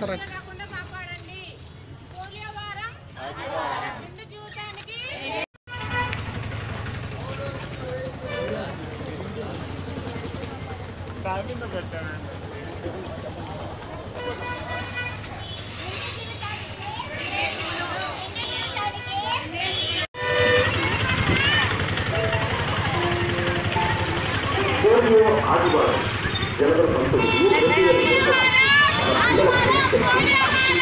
ఒకసారి అటు. రాకుండా కాపాడండి పోలియో వారం నిండు జీవితానికి పోలియో ఆదివారం జనవరి పంతొమ్మిది రెండు వేల ఇరవై మన పిల్లల భవిష్యత్తు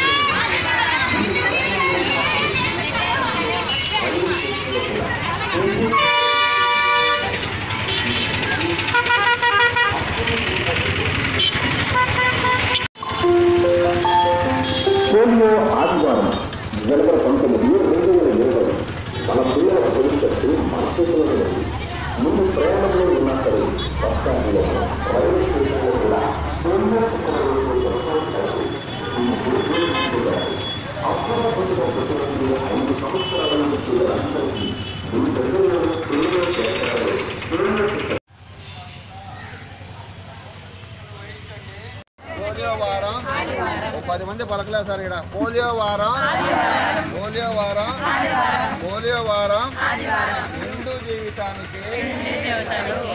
పోలియో ఆదివారం జనవరి పంతొమ్మిది రెండు వేల ఇరవై మన పిల్లల భవిష్యత్తు మన చేతిలోనే ఉంది ముందు ప్రయాణంలో ఉన్నా సరే బస్ స్టాండ్లో రైల్వే స్టేషన్లో కూడా పోలియో చుక్కల రోజు కొనసాగుతారు. దీన్ని గుర్తుంచుకోవాలి. అవసరం పొందిన ప్రతిరోజు ఐదు సంవత్సరాల నుండి పిల్లలందరికీ మీ దగ్గరలో పోలియో కేంద్రాలు పోలియో చుక్కలు పోలియో వారం ఓ పది మంది పలకలే సార్ ఇక్కడ పోలియో వారం పోలియో వారం పోలియో వారం నిండు జీవితానికి నిండు జీవితానికి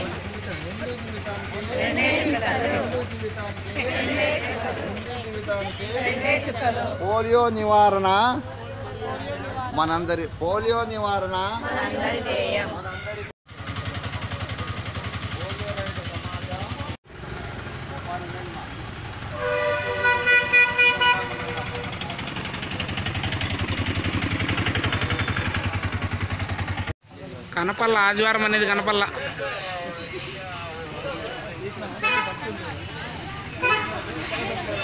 నిండు జీవితానికి నిండు జీవితానికి పోలియో నివారణ మనందరి పోలియో నివారణ మనందరి పోలియో రహిత సమాజం కనపల్ల ఆదివారం అనేది కనపల్ల పోలియో